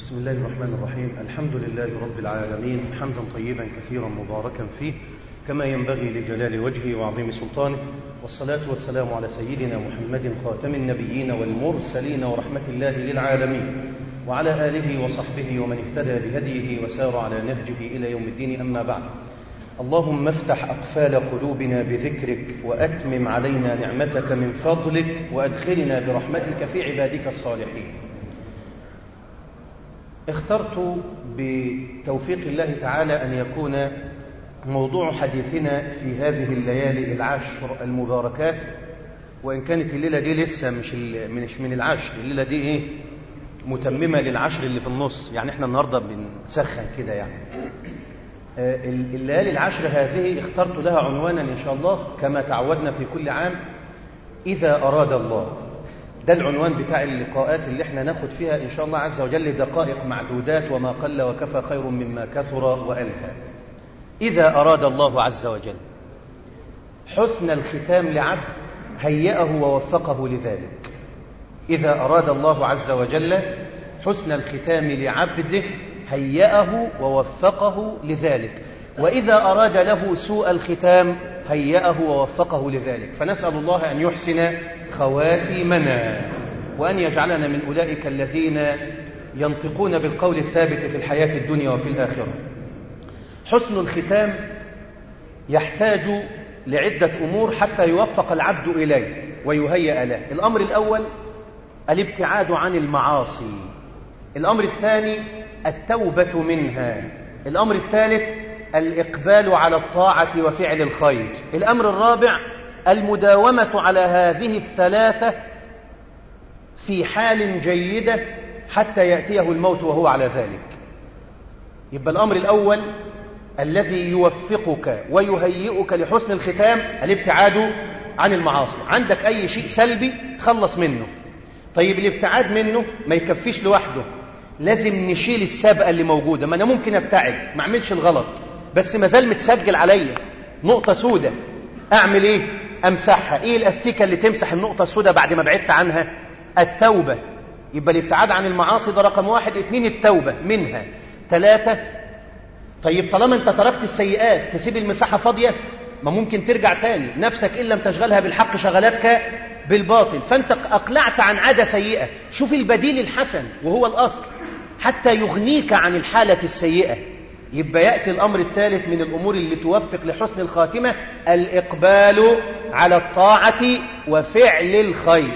بسم الله الرحمن الرحيم الحمد لله رب العالمين حمدا طيبا كثيرا مباركا فيه كما ينبغي لجلال وجهه وعظيم سلطانه والصلاة والسلام على سيدنا محمد خاتم النبيين والمرسلين ورحمة الله للعالمين وعلى آله وصحبه ومن اهتدى بهديه وسار على نهجه إلى يوم الدين أما بعد اللهم افتح أقفال قلوبنا بذكرك وأتمم علينا نعمتك من فضلك وأدخلنا برحمتك في عبادك الصالحين اخترت بتوفيق الله تعالى أن يكون موضوع حديثنا في هذه الليالي العشر المباركات وإن كانت الليلة دي لسه مش مش من العشر الليلة دي إيه متممة للعشر اللي في النص يعني احنا النهاردة بنسخن كده يعني الليالي العشر هذه اخترت لها عنوانا إن شاء الله كما تعودنا في كل عام إذا أراد الله ده العنوان بتاع اللقاءات اللي احنا ناخد فيها إن شاء الله عز وجل دقائق معدودات وما قل وكفى خير مما كثر وألهى إذا أراد الله عز وجل حسن الختام لعبد هيأه ووفقه لذلك إذا أراد الله عز وجل حسن الختام لعبده هيأه ووفقه لذلك وإذا أراد له سوء الختام هيأه ووفقه لذلك فنسأل الله أن يحسن خواتيمنا وأن يجعلنا من أولئك الذين ينطقون بالقول الثابت في الحياة الدنيا وفي الآخرة حسن الختام يحتاج لعدة أمور حتى يوفق العبد إليه ويهيأ له الأمر الأول الابتعاد عن المعاصي الأمر الثاني التوبة منها الأمر الثالث الإقبال على الطاعة وفعل الخير الأمر الرابع المداومة على هذه الثلاثة في حال جيدة حتى يأتيه الموت وهو على ذلك يبقى الأمر الأول الذي يوفقك ويهيئك لحسن الختام الابتعاد عن المعاصي عندك أي شيء سلبي تخلص منه طيب الابتعاد منه ما يكفيش لوحده لازم نشيل السابقة اللي موجودة ما أنا ممكن أبتعد ما أعملش الغلط بس ما زال متسجل عليا نقطة سودة أعمل إيه؟ أمسحها إيه الأستيكة اللي تمسح النقطة السودة بعد ما بعدت عنها؟ التوبة يبقى الابتعاد عن المعاصي ده رقم واحد اثنين التوبة منها ثلاثة طيب طالما أنت تركت السيئات تسيب المساحة فاضية ما ممكن ترجع تاني نفسك إن لم تشغلها بالحق شغلتك بالباطل فأنت أقلعت عن عادة سيئة شوف البديل الحسن وهو الأصل حتى يغنيك عن الحالة السيئة يبقى يأتي الأمر الثالث من الأمور اللي توفق لحسن الخاتمة الإقبال على الطاعة وفعل الخير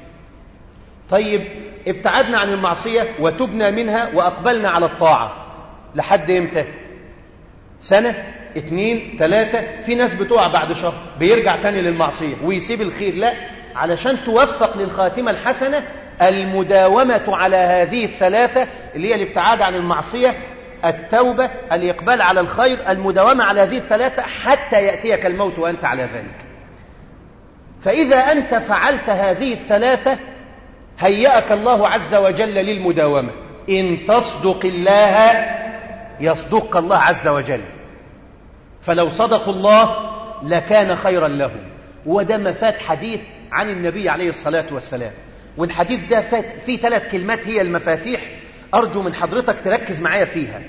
طيب ابتعدنا عن المعصية وتبنا منها وأقبلنا على الطاعة لحد إمتى سنة اتنين تلاتة في ناس بتقع بعد شهر بيرجع تاني للمعصية ويسيب الخير لا علشان توفق للخاتمة الحسنة المداومة على هذه الثلاثة اللي هي الابتعاد عن المعصية التوبة الإقبال على الخير المداومة على هذه الثلاثة حتى يأتيك الموت وأنت على ذلك فإذا أنت فعلت هذه الثلاثة هيأك الله عز وجل للمداومة إن تصدق الله يصدق الله عز وجل فلو صدقوا الله لكان خيرا لهم وده مفات حديث عن النبي عليه الصلاة والسلام والحديث ده فيه ثلاث كلمات هي المفاتيح أرجو من حضرتك تركز معايا فيها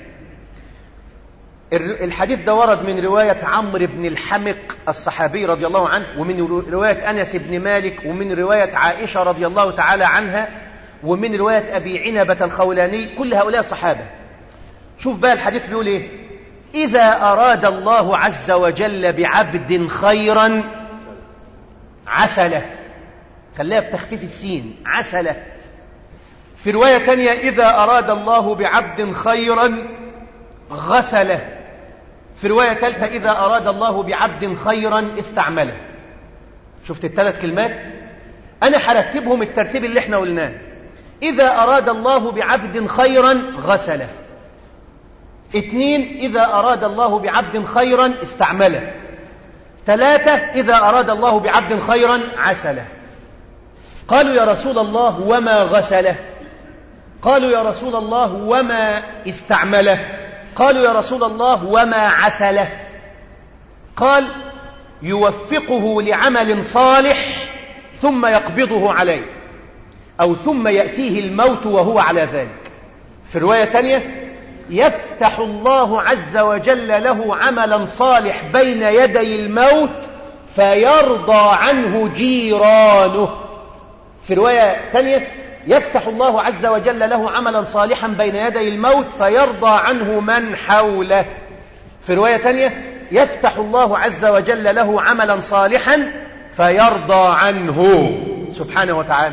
الحديث ده ورد من رواية عمرو بن الحمق الصحابي رضي الله عنه ومن رواية أنس بن مالك ومن رواية عائشة رضي الله تعالى عنها ومن رواية أبي عنبة الخولاني كل هؤلاء صحابة شوف بقى الحديث بيقول إيه إذا أراد الله عز وجل بعبد خيرا عسله خليها بتخفيف السين عسله في رواية تانية إذا أراد الله بعبد خيرا غسله في رواية ثالثة إذا أراد الله بعبد خيرا استعمله شفت الثلاث كلمات أنا هرتبهم الترتيب اللي احنا قلناه إذا أراد الله بعبد خيرا غسله اثنين إذا أراد الله بعبد خيرا استعمله ثلاثة إذا أراد الله بعبد خيرا عسله قالوا يا رسول الله وما غسله قالوا يا رسول الله وما استعمله قالوا يا رسول الله وما عسله قال يوفقه لعمل صالح ثم يقبضه عليه أو ثم يأتيه الموت وهو على ذلك في رواية تانية يفتح الله عز وجل له عملا صالح بين يدي الموت فيرضى عنه جيرانه في رواية تانية يفتح الله عز وجل له عملا صالحا بين يدي الموت فيرضى عنه من حوله في رواية تانية يفتح الله عز وجل له عملا صالحا فيرضى عنه سبحانه وتعالى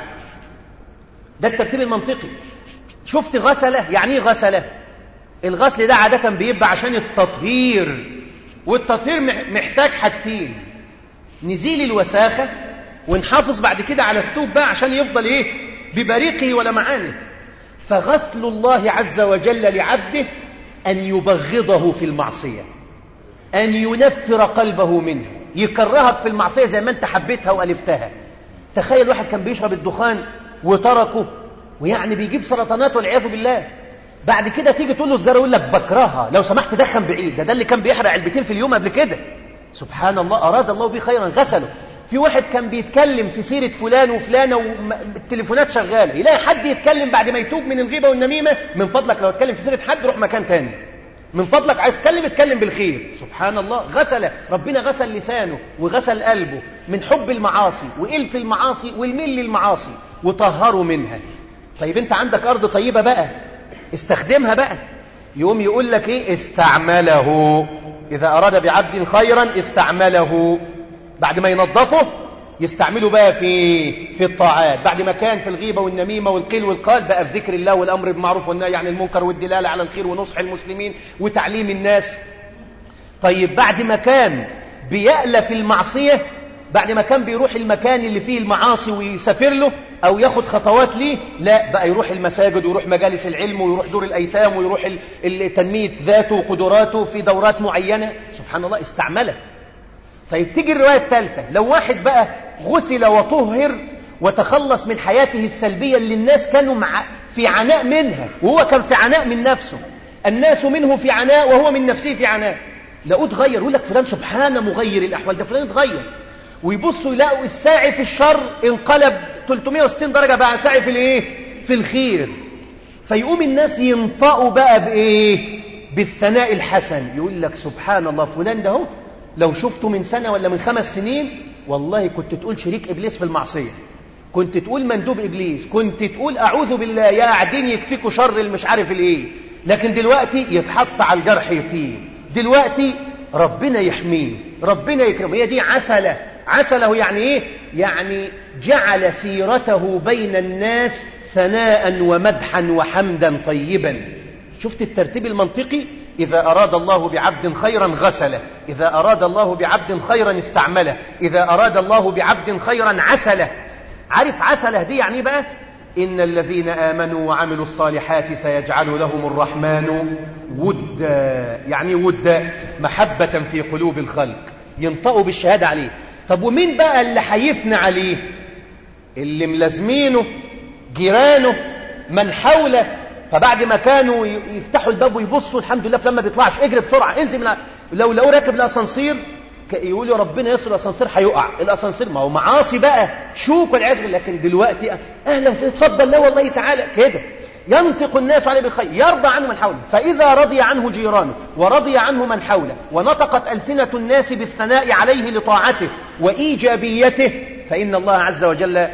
ده الترتيب المنطقي شفت غسله يعني ايه غسله الغسل ده عادة بيبقى عشان التطهير والتطهير محتاج حاجتين نزيل الوساخة ونحافظ بعد كده على الثوب بقى عشان يفضل ايه ببريقه ولمعانه فغسل الله عز وجل لعبده أن يبغضه في المعصية أن ينفر قلبه منه يكرهك في المعصية زي ما أنت حبيتها وألفتها تخيل واحد كان بيشرب الدخان وتركه ويعني بيجيب سرطانات والعياذ بالله بعد كده تيجي تقول له سجارة يقول لك بكرهها لو سمحت دخن بعيد ده ده اللي كان بيحرق علبتين في اليوم قبل كده سبحان الله أراد الله به خيرا غسله في واحد كان بيتكلم في سيرة فلان وفلانة والتليفونات شغالة يلاقي حد يتكلم بعد ما يتوب من الغيبة والنميمة من فضلك لو اتكلم في سيرة حد روح مكان تاني من فضلك عايز تكلم اتكلم بالخير سبحان الله غسل ربنا غسل لسانه وغسل قلبه من حب المعاصي وإلف المعاصي والميل للمعاصي وطهره منها طيب انت عندك أرض طيبة بقى استخدمها بقى يقوم يقول لك ايه استعمله إذا أراد بعبد خيرا استعمله بعد ما ينظفه يستعمله بقى في في الطاعات بعد ما كان في الغيبة والنميمة والقيل والقال بقى في ذكر الله والأمر بالمعروف والنهي عن المنكر والدلالة على الخير ونصح المسلمين وتعليم الناس طيب بعد ما كان بيألف المعصية بعد ما كان بيروح المكان اللي فيه المعاصي ويسافر له أو ياخد خطوات ليه لا بقى يروح المساجد ويروح مجالس العلم ويروح دور الأيتام ويروح تنمية ذاته وقدراته في دورات معينة سبحان الله استعمله طيب تيجي الرواية الثالثة لو واحد بقى غسل وطهر وتخلص من حياته السلبية اللي الناس كانوا مع في عناء منها وهو كان في عناء من نفسه الناس منه في عناء وهو من نفسه في عناء لقوه اتغير يقول لك فلان سبحانه مغير الأحوال ده فلان اتغير ويبصوا يلاقوا الساعي في الشر انقلب 360 درجة بقى ساعي في الايه في الخير فيقوم الناس ينطقوا بقى بايه بالثناء الحسن يقول لك سبحان الله فلان ده هو لو شفته من سنة ولا من خمس سنين والله كنت تقول شريك إبليس في المعصية كنت تقول مندوب إبليس كنت تقول أعوذ بالله يا قاعدين يكفيكوا شر المش عارف الإيه لكن دلوقتي يتحط على الجرح يطيب دلوقتي ربنا يحميه ربنا يكرمه هي دي عسلة عسله يعني إيه يعني جعل سيرته بين الناس ثناء ومدحا وحمدا طيبا شفت الترتيب المنطقي إذا أراد الله بعبد خيرا غسله إذا أراد الله بعبد خيرا استعمله إذا أراد الله بعبد خيرا عسله عارف عسله دي يعني بقى إن الذين آمنوا وعملوا الصالحات سيجعل لهم الرحمن ودا يعني ودا محبة في قلوب الخلق ينطقوا بالشهادة عليه طب ومين بقى اللي هيثنى عليه اللي ملازمينه جيرانه من حوله فبعد ما كانوا يفتحوا الباب ويبصوا الحمد لله فلما بيطلعش اجري بسرعه انزل من لو لو راكب الاسانسير يقولوا ربنا يسر الاسانسير هيقع الاسانسير ما هو معاصي بقى شوك والعياذ بالله لكن دلوقتي اهلا اتفضل لا والله تعالى كده ينطق الناس عليه بالخير يرضى عنه من حوله فإذا رضي عنه جيرانه ورضي عنه من حوله ونطقت ألسنة الناس بالثناء عليه لطاعته وإيجابيته فإن الله عز وجل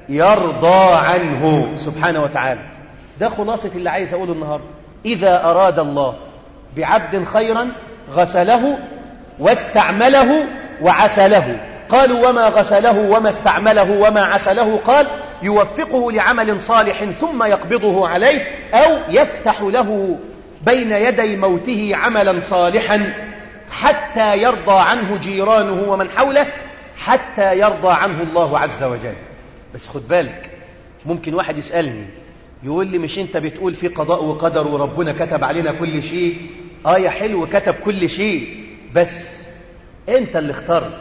يرضى عنه سبحانه وتعالى ده خلاصة اللي عايز أقوله النهاردة إذا أراد الله بعبد خيرا غسله واستعمله وعسله قالوا وما غسله وما استعمله وما عسله قال يوفقه لعمل صالح ثم يقبضه عليه أو يفتح له بين يدي موته عملا صالحا حتى يرضى عنه جيرانه ومن حوله حتى يرضى عنه الله عز وجل بس خد بالك ممكن واحد يسألني يقول لي مش انت بتقول في قضاء وقدر وربنا كتب علينا كل شيء اه يا حلو كتب كل شيء بس انت اللي اخترت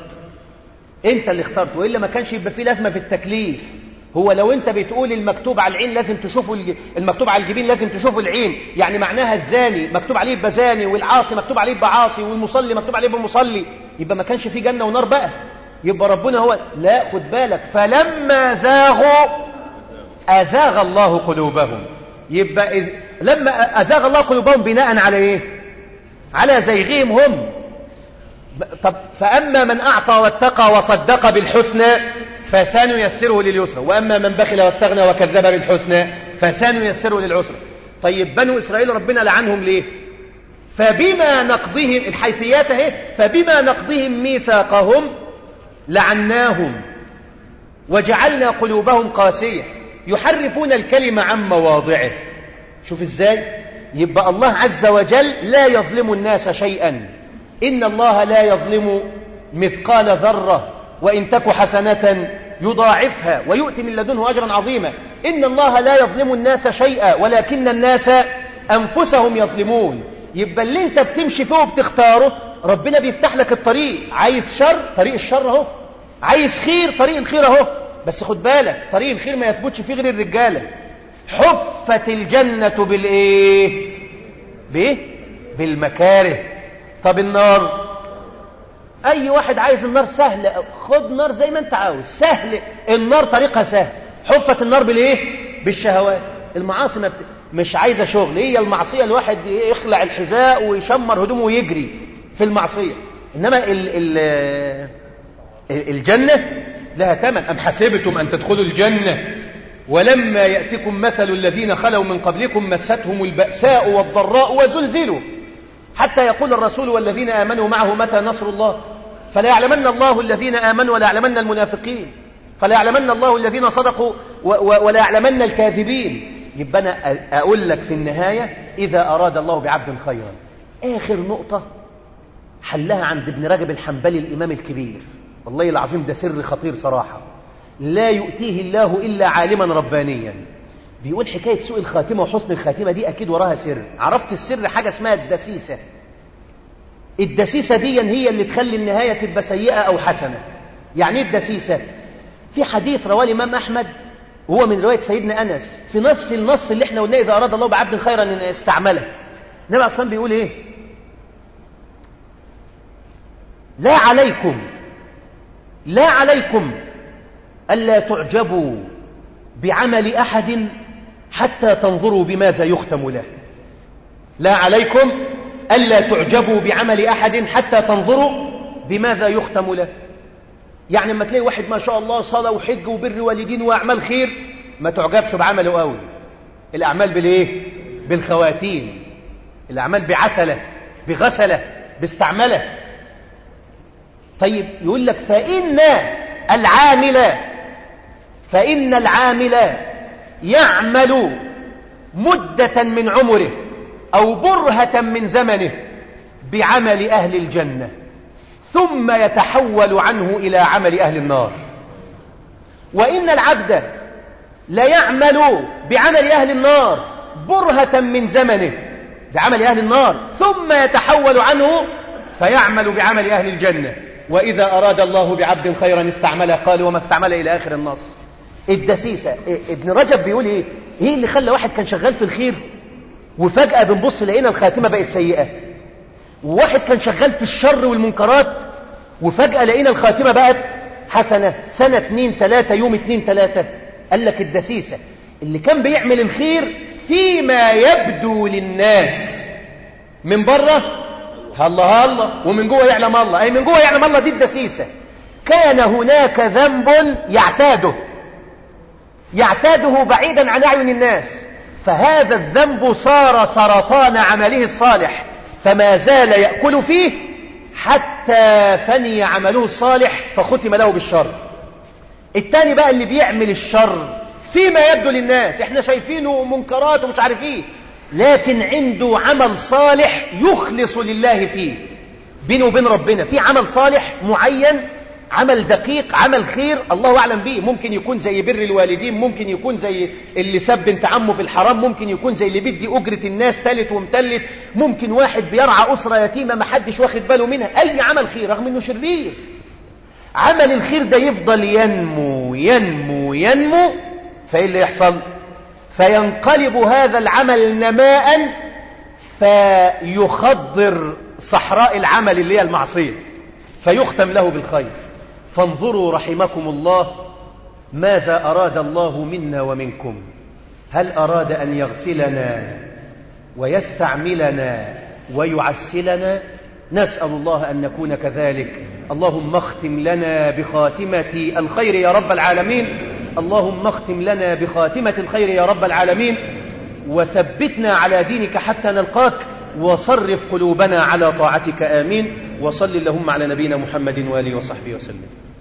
انت اللي اخترت والا ما كانش يبقى فيه لازمه في التكليف هو لو انت بتقول المكتوب على العين لازم تشوفه المكتوب على الجبين لازم تشوفه العين يعني معناها الزاني مكتوب عليه يبقى زاني والعاصي مكتوب عليه يبقى عاصي والمصلي مكتوب عليه يبقى مصلي يبقى ما كانش فيه جنه ونار بقى يبقى ربنا هو لا خد بالك فلما زاغوا أزاغ الله قلوبهم يبقى إذ... لما أزاغ الله قلوبهم بناء على إيه على زيغهم هم طب فأما من أعطى واتقى وصدق بالحسنى فسنيسره لليسرى وأما من بخل واستغنى وكذب بالحسنى فسنيسره للعسرى طيب بنو إسرائيل ربنا لعنهم ليه فبما نقضهم الحيثيات اهي فبما نقضهم ميثاقهم لعناهم وجعلنا قلوبهم قاسية يحرفون الكلمة عن مواضعه شوف ازاي يبقى الله عز وجل لا يظلم الناس شيئا إن الله لا يظلم مثقال ذرة وإن تك حسنة يضاعفها ويؤتي من لدنه أجرا عظيما إن الله لا يظلم الناس شيئا ولكن الناس أنفسهم يظلمون يبقى اللي انت بتمشي فيه وبتختاره ربنا بيفتح لك الطريق عايز شر طريق الشر اهو عايز خير طريق الخير اهو بس خد بالك طريق الخير ما يثبتش فيه غير الرجاله حفت الجنة بالايه بايه بالمكاره طب النار اي واحد عايز النار سهل خد نار زي ما انت عاوز سهل النار طريقها سهل حفت النار بالايه بالشهوات المعاصي ما بت... مش عايزه شغل هي المعصيه الواحد يخلع الحذاء ويشمر هدومه ويجري في المعصيه انما ال... ال... الجنه لها ثمن ام حسبتم ان تدخلوا الجنه ولما ياتكم مثل الذين خلوا من قبلكم مستهم الباساء والضراء وزلزلوا حتى يقول الرسول والذين آمنوا معه متى نصر الله فلا يعلمن الله الذين آمنوا ولا يعلمن المنافقين فلا يعلمن الله الذين صدقوا ولا يعلمن الكاذبين يبقى أنا أقول لك في النهاية إذا أراد الله بعبد خيرا آخر نقطة حلها عند ابن رجب الحنبلي الإمام الكبير والله العظيم ده سر خطير صراحة لا يؤتيه الله إلا عالما ربانيا بيقول حكاية سوء الخاتمة وحسن الخاتمة دي أكيد وراها سر عرفت السر حاجة اسمها الدسيسة الدسيسة دي هي اللي تخلي النهاية تبقى سيئة أو حسنة يعني ايه الدسيسة في حديث رواه الإمام أحمد وهو من رواية سيدنا أنس في نفس النص اللي احنا قلنا إذا أراد الله بعبد خيرا أن استعمله النبي أصلا بيقول إيه لا عليكم لا عليكم ألا تعجبوا بعمل أحد حتى تنظروا بماذا يختم له لا عليكم ألا تعجبوا بعمل أحد حتى تنظروا بماذا يختم له يعني لما تلاقي واحد ما شاء الله صلاة وحج وبر والدين وأعمال خير ما تعجبش بعمله قوي الأعمال بالإيه؟ بالخواتيم الأعمال بعسلة بغسلة باستعملة طيب يقول لك فإن العامل فإن العامل يعمل مدة من عمره أو برهة من زمنه بعمل أهل الجنة ثم يتحول عنه إلى عمل أهل النار وإن العبد ليعمل بعمل أهل النار برهة من زمنه بعمل أهل النار ثم يتحول عنه فيعمل بعمل أهل الجنة وإذا أراد الله بعبد خيرا استعمله قال وما استعمله إلى آخر النص الدسيسة ابن رجب بيقول ايه ايه اللي خلى واحد كان شغال في الخير وفجأة بنبص لقينا الخاتمة بقت سيئة وواحد كان شغال في الشر والمنكرات وفجأة لقينا الخاتمة بقت حسنة سنة اتنين تلاتة يوم اتنين تلاتة قال لك الدسيسة اللي كان بيعمل الخير فيما يبدو للناس من بره الله الله ومن جوه يعلم الله أي من جوه يعلم الله دي الدسيسة كان هناك ذنب يعتاده يعتاده بعيدا عن أعين الناس فهذا الذنب صار سرطان عمله الصالح فما زال يأكل فيه حتى فني عمله الصالح فختم له بالشر التاني بقى اللي بيعمل الشر فيما يبدو للناس احنا شايفينه منكرات ومش عارف ايه لكن عنده عمل صالح يخلص لله فيه بينه وبين ربنا في عمل صالح معين عمل دقيق عمل خير الله أعلم به ممكن يكون زي بر الوالدين ممكن يكون زي اللي سب بنت عمه في الحرام ممكن يكون زي اللي بيدي أجرة الناس تالت ومتلت ممكن واحد بيرعى أسرة يتيمة ما حدش واخد باله منها أي عمل خير رغم أنه شرير عمل الخير ده يفضل ينمو ينمو ينمو فإيه اللي يحصل فينقلب هذا العمل نماء فيخضر صحراء العمل اللي هي المعصية فيختم له بالخير فانظروا رحمكم الله ماذا أراد الله منا ومنكم هل أراد أن يغسلنا ويستعملنا ويعسلنا نسأل الله أن نكون كذلك اللهم اختم لنا بخاتمة الخير يا رب العالمين اللهم اختم لنا بخاتمة الخير يا رب العالمين وثبتنا على دينك حتى نلقاك وصرف قلوبنا على طاعتك آمين وصل اللهم على نبينا محمد وآله وصحبه وسلم